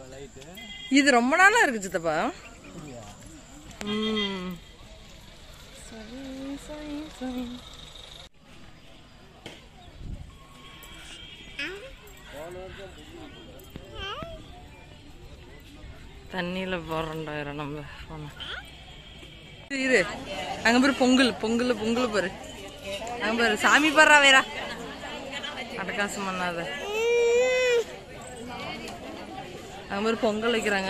இது ரொம்ப நாளா இருக்கு சித்தப்பா ம் தண்ணியில போறண்டாயிரம் நம்ம போன இரு அங்க பாரு பொங்கல் பொங்கல் பொங்கல் பாரு அங்க பாரு சாமி பாடுறா வேறா அடக்காசம் பண்ணாத அங்க பாரு பொங்கல் வைக்கிறாங்க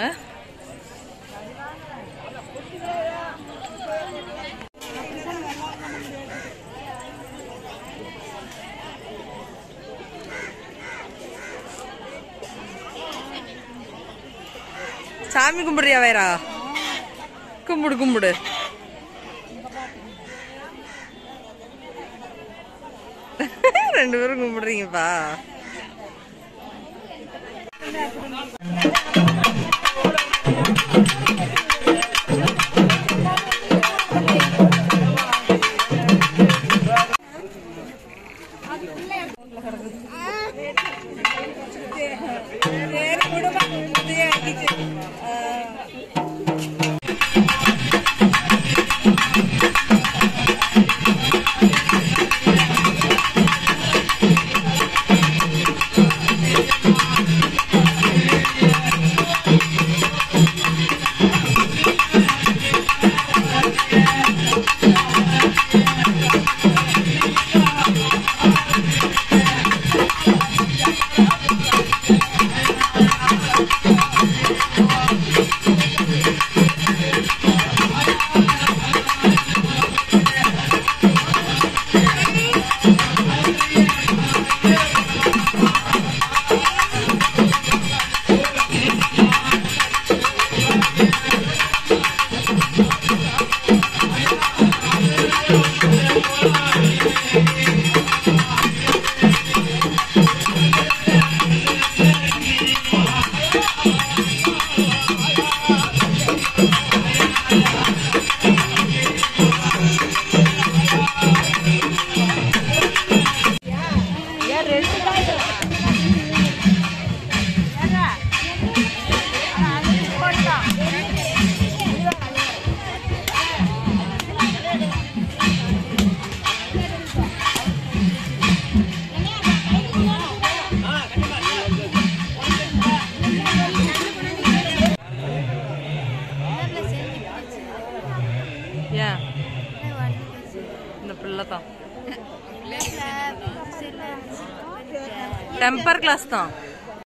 சாமி கும்பிடுறியா வேறா கும்பிடு கும்பிடு ரெண்டு பேரும் கும்பிடுறீங்கப்பா ஏன் இந்த பிள்ளை தான் டெம்பர் கிளாஸ் தான்